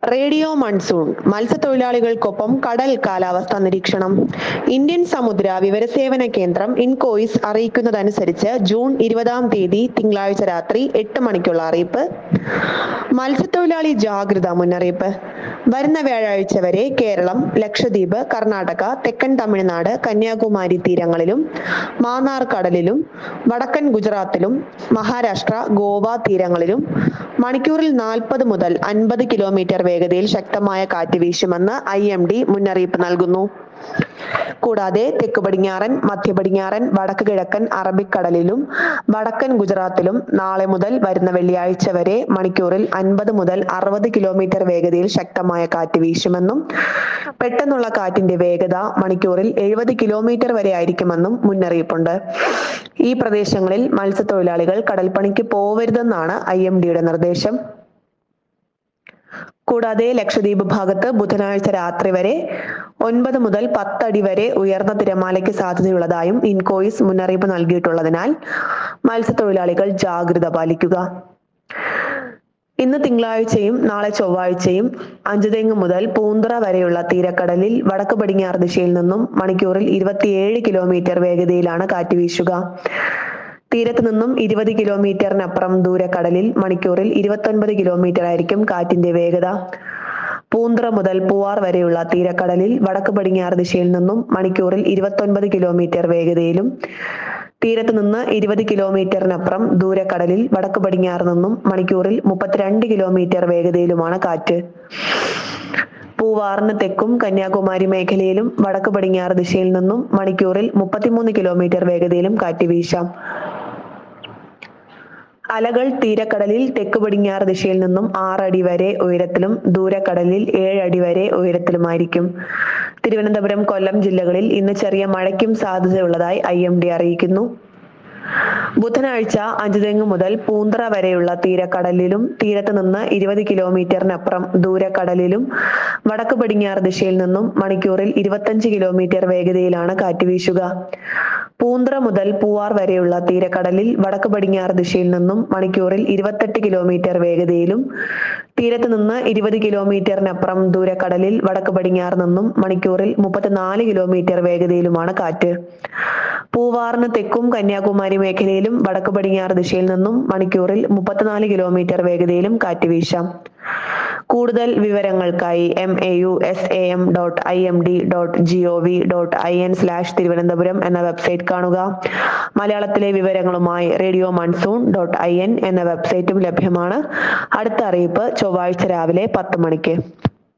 radio monsoon മത്സ്യത്തൊഴിലാളികൾക്കൊപ്പം കടൽ കാലാവസ്ഥാ നിരീക്ഷണം ഇന്ത്യൻ സമുദ്ര വിവരസേവന കേന്ദ്രം ഇൻകോയിസ് അറിയിക്കുന്നതനുസരിച്ച് ജൂൺ ഇരുപതാം തീയതി തിങ്കളാഴ്ച രാത്രി എട്ട് മണിക്കുള്ള അറിയിപ്പ് മത്സ്യത്തൊഴിലാളി ജാഗ്രത മുന്നറിയിപ്പ് വരുന്ന വ്യാഴാഴ്ച വരെ കേരളം ലക്ഷദ്വീപ് കർണാടക തെക്കൻ തമിഴ്നാട് കന്യാകുമാരി തീരങ്ങളിലും മാന്നാർ കടലിലും വടക്കൻ ഗുജറാത്തിലും മഹാരാഷ്ട്ര ഗോവ തീരങ്ങളിലും മണിക്കൂറിൽ നാൽപ്പത് മുതൽ അൻപത് കിലോമീറ്റർ വേഗതയിൽ ശക്തമായ കാറ്റ് വീശുമെന്ന് ഐ എം ഡി മുന്നറിയിപ്പ് നൽകുന്നു കൂടാതെ തെക്ക് പടിഞ്ഞാറൻ മധ്യ പടിഞ്ഞാറൻ വടക്ക് കിഴക്കൻ അറബിക്കടലിലും വടക്കൻ ഗുജറാത്തിലും നാളെ മുതൽ വരുന്ന വെള്ളിയാഴ്ച വരെ മണിക്കൂറിൽ അൻപത് മുതൽ അറുപത് കിലോമീറ്റർ വേഗതയിൽ ശക്തമായ കാറ്റ് വീശുമെന്നും പെട്ടെന്നുള്ള കാറ്റിന്റെ വേഗത മണിക്കൂറിൽ എഴുപത് കിലോമീറ്റർ വരെ ആയിരിക്കുമെന്നും മുന്നറിയിപ്പുണ്ട് ഈ പ്രദേശങ്ങളിൽ മത്സ്യത്തൊഴിലാളികൾ കടൽപ്പണിക്ക് പോവരുതെന്നാണ് ഐ എം ഡിയുടെ നിർദ്ദേശം കൂടാതെ ലക്ഷദ്വീപ് ഭാഗത്ത് ബുധനാഴ്ച രാത്രി വരെ ഒൻപത് മുതൽ പത്തടി വരെ ഉയർന്ന തിരമാലയ്ക്ക് സാധ്യതയുള്ളതായും ഇൻകോയിസ് മുന്നറിയിപ്പ് നൽകിയിട്ടുള്ളതിനാൽ മത്സ്യത്തൊഴിലാളികൾ ജാഗ്രത പാലിക്കുക ഇന്ന് തിങ്കളാഴ്ചയും നാളെ ചൊവ്വാഴ്ചയും അഞ്ചുതെങ്ങ് മുതൽ പൂന്തറ വരെയുള്ള തീരക്കടലിൽ വടക്ക് പടിഞ്ഞാറ് ദിശയിൽ നിന്നും മണിക്കൂറിൽ ഇരുപത്തിയേഴ് കിലോമീറ്റർ വേഗതയിലാണ് കാറ്റ് വീശുക തീരത്ത് നിന്നും ഇരുപത് കിലോമീറ്ററിനപ്പുറം ദൂരക്കടലിൽ മണിക്കൂറിൽ ഇരുപത്തൊൻപത് കിലോമീറ്റർ ആയിരിക്കും കാറ്റിന്റെ വേഗത പൂന്തറ മുതൽ പൂവാർ വരെയുള്ള തീരക്കടലിൽ വടക്ക് പടിഞ്ഞാറ് ദിശയിൽ നിന്നും മണിക്കൂറിൽ ഇരുപത്തൊൻപത് കിലോമീറ്റർ വേഗതയിലും തീരത്ത് നിന്ന് ഇരുപത് കിലോമീറ്ററിനപ്പുറം ദൂരക്കടലിൽ വടക്ക് പടിഞ്ഞാറ് നിന്നും മണിക്കൂറിൽ മുപ്പത്തിരണ്ട് കിലോമീറ്റർ വേഗതയിലുമാണ് കാറ്റ് പൂവാറിന് തെക്കും കന്യാകുമാരി മേഖലയിലും വടക്ക് പടിഞ്ഞാറ് ദിശയിൽ നിന്നും മണിക്കൂറിൽ മുപ്പത്തിമൂന്ന് കിലോമീറ്റർ വേഗതയിലും കാറ്റ് വീശാം അലകൾ തീരക്കടലിൽ തെക്ക് പടിഞ്ഞാറ് ദിശയിൽ നിന്നും ആറടി വരെ ഉയരത്തിലും ദൂരക്കടലിൽ ഏഴടി വരെ ഉയരത്തിലുമായിരിക്കും തിരുവനന്തപുരം കൊല്ലം ജില്ലകളിൽ ഇന്ന് ചെറിയ മഴയ്ക്കും സാധ്യതയുള്ളതായി ഐ എം ഡി അറിയിക്കുന്നു ബുധനാഴ്ച അഞ്ചുതെങ്ങ് മുതൽ പൂന്തറ വരെയുള്ള തീരക്കടലിലും തീരത്ത് നിന്ന് ഇരുപത് കിലോമീറ്ററിനപ്പുറം ദൂരക്കടലിലും വടക്ക് പടിഞ്ഞാറ് ദിശയിൽ നിന്നും മണിക്കൂറിൽ ഇരുപത്തഞ്ച് കിലോമീറ്റർ വേഗതയിലാണ് കാറ്റ് വീശുക പൂന്തറ മുതൽ പൂവാർ വരെയുള്ള തീരക്കടലിൽ വടക്ക് പടിഞ്ഞാറ് ദിശയിൽ നിന്നും മണിക്കൂറിൽ ഇരുപത്തെട്ട് കിലോമീറ്റർ വേഗതയിലും തീരത്ത് നിന്ന് ഇരുപത് കിലോമീറ്ററിനപ്പുറം ദൂരക്കടലിൽ വടക്ക് പടിഞ്ഞാറ് നിന്നും മണിക്കൂറിൽ മുപ്പത്തിനാല് കിലോമീറ്റർ വേഗതയിലുമാണ് കാറ്റ് പൂവാറിന് തെക്കും കന്യാകുമാരി മേഖലയിലും വടക്ക് പടിഞ്ഞാറ് ദിശയിൽ നിന്നും മണിക്കൂറിൽ മുപ്പത്തിനാല് കിലോമീറ്റർ വേഗതയിലും കാറ്റ് വീശാം കൂടുതൽ വിവരങ്ങൾക്കായി M A U S A M dot I M D dot G O V dot I N slash Thiruvananthapuram എന്ന വെബ്സൈറ്റ് കാണുക മലയാളത്തിലെ വിവരങ്ങളുമായി radio monsoon dot I N എന്ന വെബ്സൈറ്റും ലഭ്യമാണ് അടുത്ത അറിയിപ്പ് ചൊവ്വാഴ്ച രാവിലെ പത്ത് മണിക്ക്